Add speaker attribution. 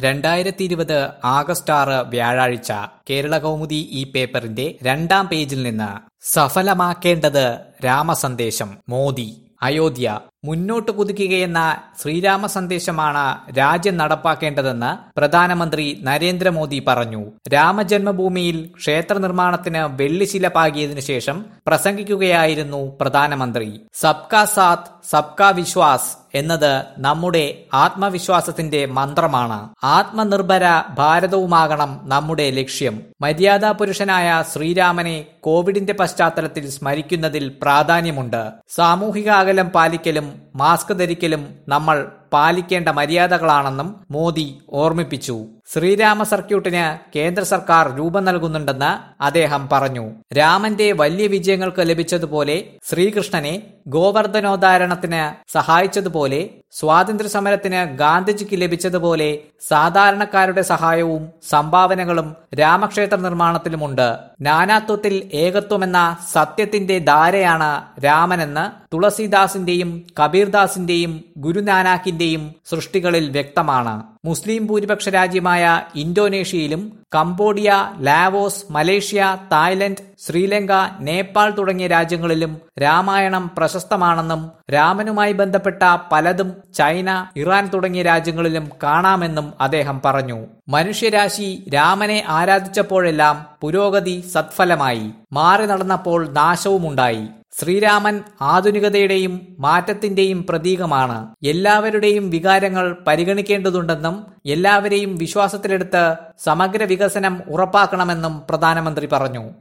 Speaker 1: രണ്ടായിരത്തി ഇരുപത് ആഗസ്റ്റ് ആറ് വ്യാഴാഴ്ച കേരള കൗമുദി ഈ പേപ്പറിന്റെ രണ്ടാം പേജിൽ നിന്ന് സഫലമാക്കേണ്ടത് രാമസന്ദേശം മോദി അയോധ്യ മുന്നോട്ട് കുതിക്കുകയെന്ന ശ്രീരാമ സന്ദേശമാണ് രാജ്യം നടപ്പാക്കേണ്ടതെന്ന് പ്രധാനമന്ത്രി നരേന്ദ്രമോദി പറഞ്ഞു രാമജന്മഭൂമിയിൽ ക്ഷേത്ര നിർമ്മാണത്തിന് വെള്ളിശില പാകിയതിനു ശേഷം പ്രസംഗിക്കുകയായിരുന്നു പ്രധാനമന്ത്രി സബ്കാ സാത്ത് സബ്കാ വിശ്വാസ് എന്നത് നമ്മുടെ ആത്മവിശ്വാസത്തിന്റെ മന്ത്രമാണ് ആത്മനിർഭര ഭാരതവുമാകണം നമ്മുടെ ലക്ഷ്യം മര്യാദാ പുരുഷനായ ശ്രീരാമനെ കോവിഡിന്റെ പശ്ചാത്തലത്തിൽ സ്മരിക്കുന്നതിൽ പ്രാധാന്യമുണ്ട് സാമൂഹിക അകലം പാലിക്കലും മാസ്ക് ധരിക്കലും നമ്മൾ പാലിക്കേണ്ട മര്യാദകളാണെന്നും മോദി ഓർമ്മിപ്പിച്ചു ശ്രീരാമ സർക്യൂട്ടിന് കേന്ദ്ര സർക്കാർ രൂപം നൽകുന്നുണ്ടെന്ന് അദ്ദേഹം പറഞ്ഞു രാമന്റെ വലിയ വിജയങ്ങൾക്ക് ലഭിച്ചതുപോലെ ശ്രീകൃഷ്ണനെ ഗോവർദ്ധനോദ്ധാരണത്തിന് സഹായിച്ചതുപോലെ സ്വാതന്ത്ര്യ സമരത്തിന് ഗാന്ധിജിക്ക് ലഭിച്ചതുപോലെ സാധാരണക്കാരുടെ സഹായവും സംഭാവനകളും രാമക്ഷേത്ര നിർമ്മാണത്തിലുമുണ്ട് നാനാത്വത്തിൽ ഏകത്വമെന്ന സത്യത്തിന്റെ ധാരയാണ് രാമനെന്ന് തുളസീദാസിന്റെയും കബീർദാസിന്റെയും ഗുരുനാനാക്കിന്റെയും സൃഷ്ടികളിൽ വ്യക്തമാണ് മുസ്ലിം ഭൂരിപക്ഷ രാജ്യമായ ഇന്തോനേഷ്യയിലും Cambodia Laos Malaysia Thailand Sri Lanka Nepal തുടങ്ങിയ രാജ്യങ്ങളിലും രാമായണം പ്രശസ്തമാണെന്നും രാമനുമായി ബന്ധപ്പെട്ട പലതും ചൈന ഇറാൻ തുടങ്ങിയ രാജ്യങ്ങളിലും കാണാമെന്നും അദ്ദേഹം പറഞ്ഞു മനുഷ്യരാശി രാമനെ ആരാധിച്ചപ്പോഴെല്ലാം പുരോഗതി സത്ഫലമായി മാറി നടന്നപ്പോൾ നാശവുമുണ്ടായി ശ്രീരാമൻ ആധുനികതയുടെയും മാറ്റത്തിന്റെയും പ്രതീകമാണ് എല്ലാവരുടെയും വികാരങ്ങൾ പരിഗണിക്കേണ്ടതുണ്ടെന്നും എല്ലാവരെയും വിശ്വാസത്തിലെടുത്ത് സമഗ്ര വികസനം ഉറപ്പാക്കണമെന്നും പ്രധാനമന്ത്രി പറഞ്ഞു